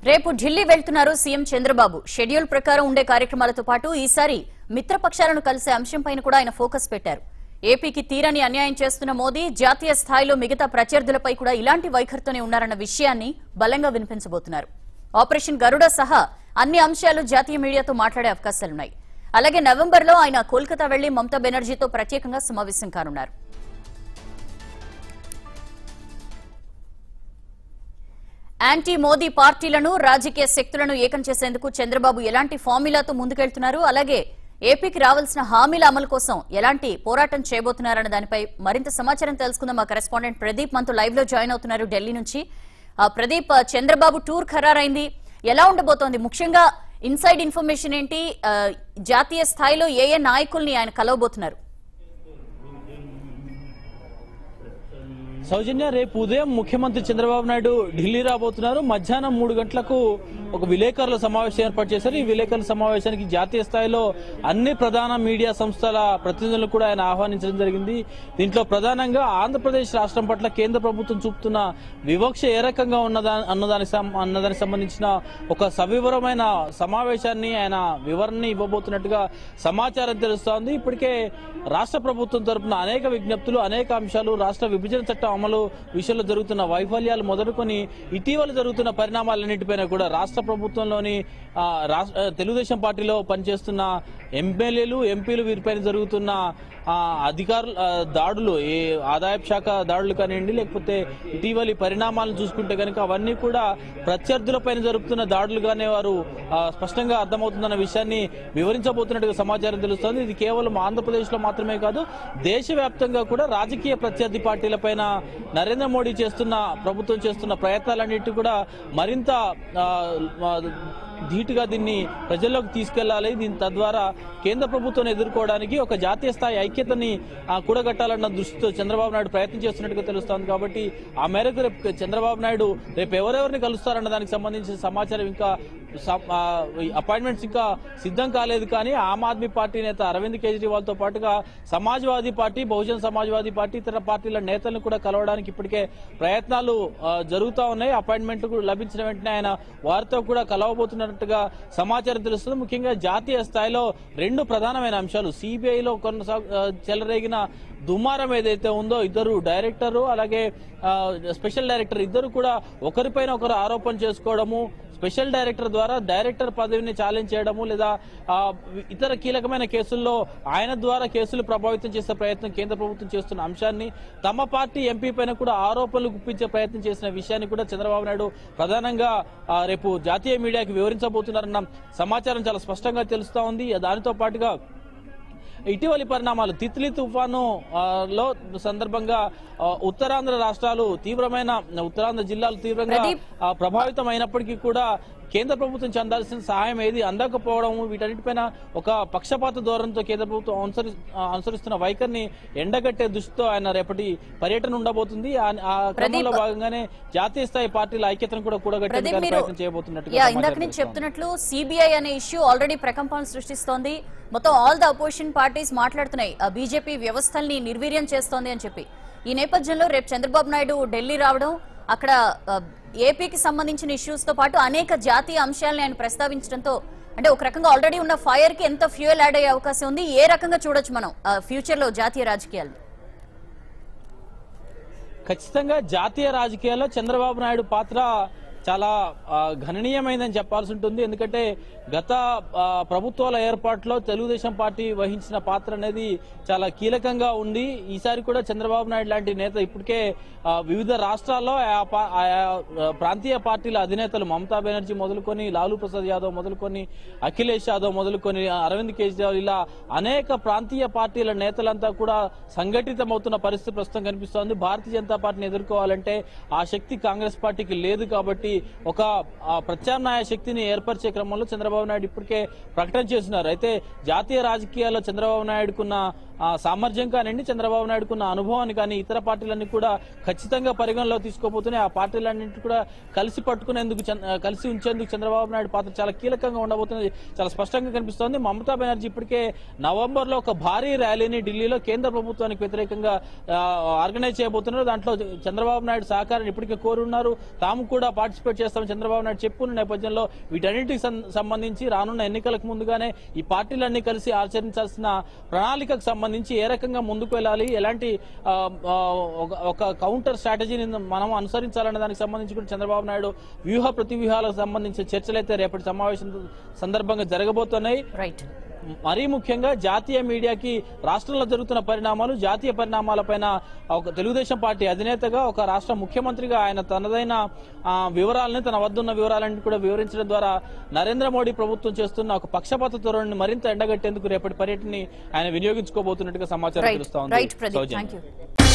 రేపు ఢిల్లీ వెళ్తున్నారు CM Chandrababu schedule ప్రకారం ఉండే కార్యక్రమాలతో పాటు ఈసారి మిత్రపక్షాలను కలిసే అంశంపైన కూడా ఆయన ఫోకస్ పెట్టారు ఏపీకి తీరని అన్యాయం చేస్తున్న మోదీ జాతీయ స్థాయిలో మిగతా ప్రత్యర్థులపై కూడా ఇలాంటి వైఖరితోనే ఉన్నారన్న విషయాన్ని బలంగా వినిపించబోతున్నారు ఆపరేషన్ గరుడ సహా అన్ని అంశాలు జాతీయ మీడియాతో మాట్లాడే అవకాశాలున్నాయి అలాగే నవంబర్లో ఆయన కోల్కతా వెళ్లి మమతా బెనర్జీతో ప్రత్యేకంగా సమావేశం కానున్నారు యాంటీ మోదీ పార్టీలను రాజకీయ శక్తులను ఏకం చేసేందుకు చంద్రబాబు ఎలాంటి ఫార్ములాతో ముందుకెళ్తున్నారు అలాగే ఏపీకి రావాల్సిన హామీల అమలు కోసం ఎలాంటి పోరాటం చేయబోతున్నారన్న దానిపై మరింత సమాచారం తెలుసుకుందాం మా కరెస్పాండెంట్ ప్రదీప్ మనతో లైవ్ లో జాయిన్ అవుతున్నారు ఢిల్లీ నుంచి ఆ, ప్రదీప్ ఆ, చంద్రబాబు టూర్ ఖరారైంది ఎలా ఉండబోతోంది ముఖ్యంగా ఇన్సైడ్ ఇన్ఫర్మేషన్ ఏంటి ఆ, జాతీయ స్థాయిలో ఏ ఏ నాయకుల్ని ఆయన కలవబోతున్నారు సౌజన్య రేపు ఉదయం ముఖ్యమంత్రి చంద్రబాబు నాయుడు ఢిల్లీ రాబోతున్నారు మధ్యాహ్నం మూడు గంటలకు ఒక విలేకరుల సమావేశం ఏర్పాటు చేశారు ఈ విలేకరుల సమావేశానికి జాతీయ స్థాయిలో అన్ని ప్రధాన మీడియా సంస్థల ప్రతినిధులను కూడా ఆయన ఆహ్వానించడం జరిగింది దీంట్లో ప్రధానంగా ఆంధ్రప్రదేశ్ రాష్ట్రం పట్ల కేంద్ర ప్రభుత్వం చూపుతున్న వివక్ష ఏ రకంగా ఉన్నదా అన్నదానికి సం- అన్నదానికి సంబంధించిన ఒక సవివరమైన సమావేశాన్ని ఆయన వివరణని ఇవ్వబోతున్నట్టుగా సమాచారం తెలుస్తోంది ఇప్పటికే రాష్ట్ర ప్రభుత్వం తరపున అనేక విజ్ఞప్తులు అనేక అంశాలు రాష్ట్ర విభజన చట్టం అమలు విషయంలో జరుగుతున్న వైఫల్యాలు మొదలుకొని ఇటీవల జరుగుతున్న పరిణామాలన్నిటిపైన కూడా రాష్ట్ర ప్రభుత్వంలోని ఆ, రాష్ట్ర ఆ, తెలుగుదేశం పార్టీలో పనిచేస్తున్న ఎమ్మెల్యేలు ఎంపీలు వీరిపైన జరుగుతున్న ఆ, అధికారుల ఆ, దాడులు ఏ ఆదాయపు శాఖ దాడులు కానివ్వండి లేకపోతే ఇటీవలి పరిణామాలను చూసుకుంటే కనుక అవన్నీ కూడా ప్రత్యర్థులపైన జరుపుతున్న దాడులుగానే వారు ఆ, స్పష్టంగా అర్థమవుతుందన్న విషయాన్ని వివరించబోతున్నట్టుగా సమాచారం తెలుస్తోంది ఇది కేవలం ఆంధ్రప్రదేశ్ లో మాత్రమే కాదు దేశవ్యాప్తంగా కూడా రాజకీయ ప్రత్యర్థి పార్టీలపైన నరేంద్ర మోడీ చేస్తున్న ప్రభుత్వం చేస్తున్న ప్రయత్నాలన్నిటి కూడా మరింత ఆ, ఆ, ధీటుగా దీన్ని ప్రజల్లోకి తీసుకెళ్లాలి దీని తద్వారా కేంద్ర ప్రభుత్వాన్ని ఎదుర్కోవడానికి ఒక జాతీయ స్థాయి ఐక్యతని ఆ, కూడగట్టాలన్న దృష్టితో చంద్రబాబు నాయుడు ప్రయత్నం చేస్తున్నట్టుగా తెలుస్తోంది కాబట్టి ఆ మేరకు రేపు చంద్రబాబు నాయుడు రేపు ఎవరెవరిని కలుస్తారన్న దానికి సంబంధించిన సమాచారం ఇంకా అపాయింట్మెంట్స్ ఇంకా సిద్ధం కాలేదు కానీ ఆమ్ ఆద్మీ పార్టీ నేత అరవింద్ కేజ్రీవాల్ తో పాటుగా సమాజ్వాదీ పార్టీ బహుజన్ సమాజ్వాదీ పార్టీ ఇతర పార్టీల నేతలను కూడా కలవడానికి ఇప్పటికే ప్రయత్నాలు ఆ, జరుగుతా ఉన్నాయి అపాయింట్మెంట్ కూడా లభించిన వెంటనే ఆయన వారితో కూడా కలవబోతున్నట్టుగా సమాచారం తెలుస్తుంది ముఖ్యంగా జాతీయ స్థాయిలో రెండు ప్రధానమైన అంశాలు సిబిఐలో కొనసాగు ఆ, చెలరేగిన దుమారం ఏదైతే ఉందో ఇద్దరు డైరెక్టర్ అలాగే ఆ, స్పెషల్ డైరెక్టర్ ఇద్దరు కూడా ఒకరిపైన ఒకరు ఆరోపణ చేసుకోవడము స్పెషల్ డైరెక్టర్ ద్వారా డైరెక్టర్ పదవిని ఛాలెంజ్ చేయడము లేదా ఆ, ఇతర కీలకమైన కేసుల్లో ఆయన ద్వారా కేసులు ప్రభావితం చేసే ప్రయత్నం కేంద్ర ప్రభుత్వం చేస్తున్న అంశాన్ని తమ పార్టీ ఎంపీ పైన కూడా ఆరోపణలు గుప్పించే ప్రయత్నం చేసిన విషయాన్ని కూడా చంద్రబాబు నాయుడు ప్రధానంగా ఆ, రేపు జాతీయ మీడియాకి వివరించబోతున్నారన్న సమాచారం చాలా స్పష్టంగా తెలుస్తా ఉంది దానితో పాటుగా ఇటీవలి పరిణామాలు తిత్లీ తుఫాను ఆ, లో సందర్భంగా ఆ, ఉత్తరాంధ్ర రాష్ట్రాలు తీవ్రమైన ఉత్తరాంధ్ర జిల్లాలు తీవ్రంగా ప్రదీప్. ఆ, ప్రభావితం అయినప్పటికీ కూడా కేంద్ర ప్రభుత్వం చెందాల్సిన సహాయం ఏది అందకపోవడం వీటన్నిటిపైన ఒక పక్షపాత ధోరణితో కేంద్ర ప్రభుత్వం అనుసరి ఆ, అనుసరిస్తున్న వైఖరిని ఎండగట్టే దృష్టితో ఆయన రేపటి పర్యటన ఉండబోతుంది ఆ- ఆ క్రమంలో భాగంగానే జాతీయ స్థాయి పార్టీల ఐక్యతను కూడా ప్రదీప్ కూడగట్టేందుకు మీరు ప్రయత్నం చేయబోతున్నట్టుగా యా సమాచారం ఇందాక నుంచి తెలుస్తోంది. చెప్తున్నట్లు సిబిఐ అనే ఇష్యూ ఆల్రెడీ ప్రకంపనలు సృష్టిస్తోంది మొత్తం ఆల్ ద అపోజిషన్ పార్టీస్ మాట్లాడుతున్నాయి ఆ బీజేపీ వ్యవస్థల్ని నిర్వీర్యం చేస్తోంది అని చెప్పి ఈ నేపథ్యంలో రేపు చంద్రబాబు నాయుడు ఢిల్లీ రావడం అక్కడ ఆ, ఏపీకి సంబంధించిన ఇష్యూస్ తో పాటు అనేక జాతీయ అంశాలను ఆయన ప్రస్తావించడంతో అంటే ఒక రకంగా ఆల్రెడీ ఉన్న ఫైర్ కి ఎంత ఫ్యూయల్ యాడ్ అయ్యే అవకాశం ఉంది ఏ రకంగా చూడొచ్చు మనం ఫ్యూచర్ లో జాతీయ రాజకీయాలు ఖచ్చితంగా జాతీయ రాజకీయాల్లో చంద్రబాబు నాయుడు పాత్ర చాలా ఆ, గణనీయమైందని చెప్పాల్సి ఉంటుంది ఎందుకంటే గత ఆ, ప్రభుత్వాల ఏర్పాటులో తెలుగుదేశం పార్టీ వహించిన పాత్ర అనేది చాలా కీలకంగా ఉంది ఈసారి కూడా చంద్రబాబు నాయుడు లాంటి నేత ఇప్పటికే ఆ, వివిధ రాష్ట్రాల్లో ఆయా పా- ఆయా ఆ, ప్రాంతీయ పార్టీల అధినేతలు మమతా బెనర్జీ మొదలుకొని లాలూ ప్రసాద్ యాదవ్ మొదలుకొని అఖిలేష్ యాదవ్ మొదలుకొని అరవింద్ కేజ్రీవాల్ ఇలా అనేక ప్రాంతీయ పార్టీల నేతలంతా కూడా సంఘటితమవుతున్న పరిస్థితి ప్రస్తుతం కనిపిస్తోంది భారతీయ జనతా పార్టీని ఎదుర్కోవాలంటే ఆ శక్తి కాంగ్రెస్ పార్టీకి లేదు కాబట్టి ఒక ఆ, ప్రత్యామ్నాయ శక్తిని ఏర్పరిచే క్రమంలో చంద్రబాబు నాయుడు ఇప్పటికే ప్రకటన చేస్తున్నారు అయితే జాతీయ రాజకీయాల్లో చంద్రబాబు నాయుడుకున్న ఆ, సామర్థ్యం కానివ్వండి చంద్రబాబు నాయుడుకున్న అనుభవాన్ని కానీ ఇతర పార్టీలన్నీ కూడా ఖచ్చితంగా పరిగణలో తీసుకోబోతున్నాయి ఆ పార్టీలన్నింటి కూడా కలిసి పట్టుకునేందుకు చంద్ర- ఆ, కలిసి ఉంచేందుకు చంద్రబాబు నాయుడు పాత్ర చాలా కీలకంగా ఉండబోతుంది చాలా స్పష్టంగా కనిపిస్తోంది మమతా బెనర్జీ ఇప్పటికే నవంబర్ లో ఒక భారీ ర్యాలీని ఢిల్లీలో కేంద్ర ప్రభుత్వానికి వ్యతిరేకంగా ఆ, ఆర్గనైజ్ చేయబోతున్నారు దాంట్లో చంద్రబాబు నాయుడు సహకారాన్ని ఇప్పటికే కోరున్నారు తాము కూడా పార్టిసిపేట్ చేస్తామని చంద్రబాబు నాయుడు చెప్పుకున్న నేపథ్యంలో వీటన్నిటికి సం- సంబంధించి రానున్న ఎన్నికలకు ముందుగానే ఈ పార్టీలన్నీ కలిసి ఆచరించాల్సిన ప్రణాళికకు సంబంధించి ఏ రకంగా ముందుకు వెళ్ళాలి ఎలాంటి ఆ, ఆ, ఒక- ఒక కౌంటర్ స్ట్రాటజీని మనం అనుసరించాలనే దానికి సంబంధించి కూడా చంద్రబాబు నాయుడు వ్యూహ ప్రతి వ్యూహాలకు సంబంధించిన చర్చలు అయితే రేపటి సమావేశం సందర్భంగా జరగబోతున్నాయి రైట్ మరీ ముఖ్యంగా జాతీయ మీడియాకి రాష్ట్రంలో జరుగుతున్న పరిణామాలు జాతీయ పరిణామాలపైన ఒక తెలుగుదేశం పార్టీ అధినేతగా ఒక రాష్ట్ర ముఖ్యమంత్రిగా ఆయన తనదైన ఆ, వివరాలని తన వద్దున్న వివరాలని కూడా వివరించడం ద్వారా నరేంద్ర మోడీ ప్రభుత్వం చేస్తున్న ఒక పక్షపాత ధోరణిని మరింత ఎండగట్టేందుకు రేపటి పర్యటనని ఆయన వినియోగించుకోబోతున్నట్టుగా సమాచారం రైట్ తెలుస్తా ఉంది right Pradeep Sowjanya. Thank you